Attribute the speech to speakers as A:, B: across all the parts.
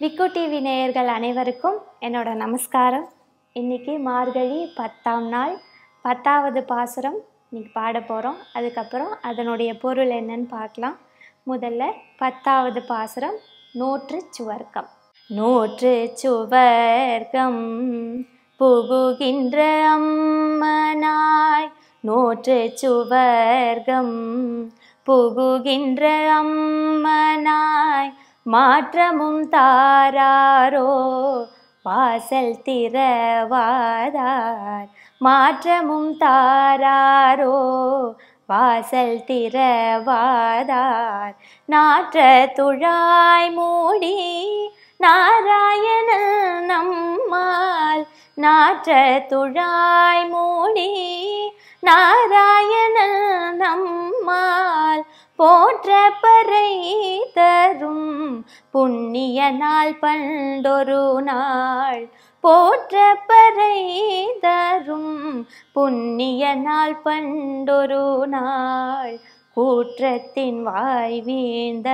A: ரிக்கு TV நேயர்கள் அனைவருக்கும் என்னோட நமஸ்காரம் இன்னைக்கு மார்கழி பத்தாம் நாள் பத்தாவது பாசுரம் இன்னைக்கு பாட போகிறோம் அதுக்கப்புறம் அதனுடைய பொருள் என்னன்னு பார்க்கலாம் முதல்ல பத்தாவது பாசுரம் நூற்று சுவர்க்கம் நூற்று சுவர்க்கம் புகுகின்ற அம்மனாய் நூற்று சுவர்க்கம் புகுகின்ற அம்மனாய் மாற்றமும் தாராரோ வாசல் திறவாதார் மாற்றமும் தாராரோ வாசல் திறவாதார் நாற்ற துழாய் மூடி நாராயணன் நம்மால் நாற்ற துழாய் மூடி நாராயணன் நம்மால் போற்ற பறை தரும் புண்ணிய நாள் பண்டொரு நாள் போற்ற பறை தரும் புண்ணிய நாள் பண்டொரு நாள் கூற்றத்தின் வாய் வீழ்ந்த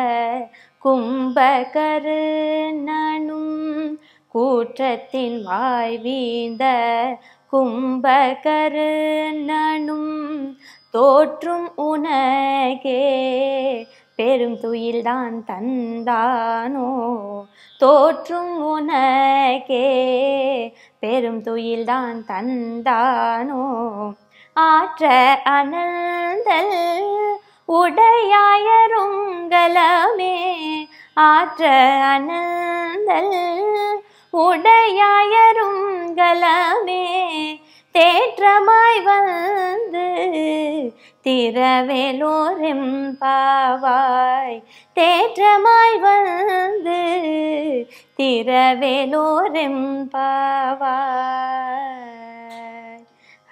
A: கும்பகருணனும் கூற்றத்தின் வாய் வீழ்ந்த கும்பகருணனும் தோற்றும் உனகே பெரும் துயில்தான் தந்தானோ தோற்றும் உனகே பெரும் துயில்தான் தந்தானோ ஆற்ற அனந்தல் உடையாயருங்கலமே ஆற்ற அனந்தல் உடையாயருங்கலமே தேற்றமாய் வந்து திரவேலோரெம் பாவாய் தேற்றமாய் வந்து திரவேலோரெம் பாவாய்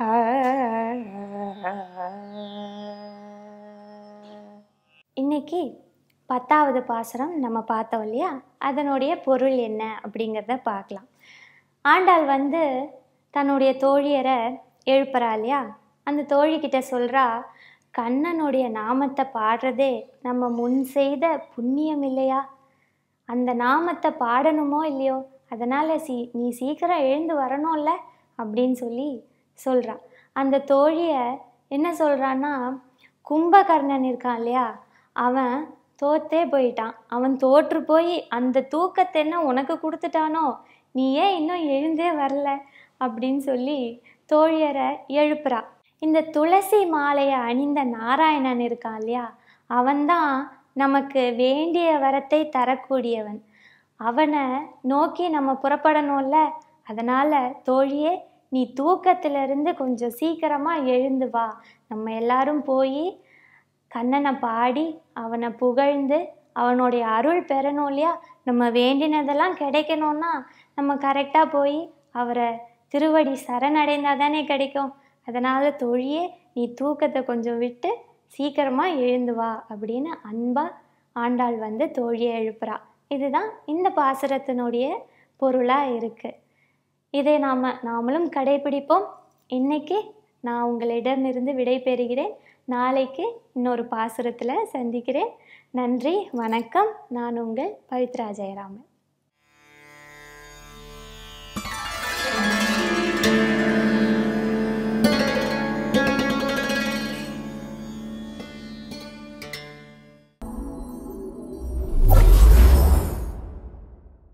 A: இன்னைக்கு பத்தாவது பாசுரம் நம்ம பார்த்தோம் இல்லையா அதனுடைய பொருள் என்ன அப்படிங்கிறத பார்க்கலாம் ஆண்டாள் வந்து தன்னுடைய தோழியரை எழுப்புறா இல்லையா அந்த தோழிக்கிட்ட சொல்கிறா கண்ணனுடைய நாமத்தை பாடுறதே நம்ம முன் செய்த புண்ணியம் இல்லையா அந்த நாமத்தை பாடணுமோ இல்லையோ அதனால் சீ நீ சீக்கிரம் எழுந்து வரணும்ல அப்படின்னு சொல்லி சொல்கிறா அந்த தோழியை என்ன சொல்கிறான்னா கும்பகர்ணன் இருக்கான் இல்லையா அவன் தோத்தே போயிட்டான் அவன் தோற்று போய் அந்த தூக்கத்தை என்ன உனக்கு கொடுத்துட்டானோ நீ ஏன் இன்னும் எழுந்தே வரல அப்படின்னு சொல்லி தோழியரை எழுப்புறா இந்த துளசி மாலையை அணிந்த நாராயணன் இருக்கான் இல்லையா அவன்தான் நமக்கு வேண்டிய வரத்தை தரக்கூடியவன் அவனை நோக்கி நம்ம புறப்படணும்ல அதனால் தோழியே நீ தூக்கத்திலிருந்து கொஞ்சம் சீக்கிரமாக எழுந்து வா நம்ம எல்லாரும் போய் கண்ணனை பாடி அவனை புகழ்ந்து அவனுடைய அருள் பெறணும் இல்லையா நம்ம வேண்டினதெல்லாம் கிடைக்கணும்னா நம்ம கரெக்டாக போய் அவரை திருவடி சரணடைந்தால் தானே கிடைக்கும் அதனால் தொழியே நீ தூக்கத்தை கொஞ்சம் விட்டு சீக்கிரமாக எழுந்து வா அப்படின்னு அன்பாக ஆண்டாள் வந்து தோழியை எழுப்புறா இதுதான் இந்த பாசுரத்தினுடைய பொருளாக இருக்குது இதை நாம் நாமளும் கடைபிடிப்போம் இன்னைக்கு நான் உங்களிடமிருந்து விடை பெறுகிறேன் நாளைக்கு இன்னொரு பாசுரத்தில் சந்திக்கிறேன் நன்றி வணக்கம் நான் உங்கள் பவித்ரா ஜெயராமன்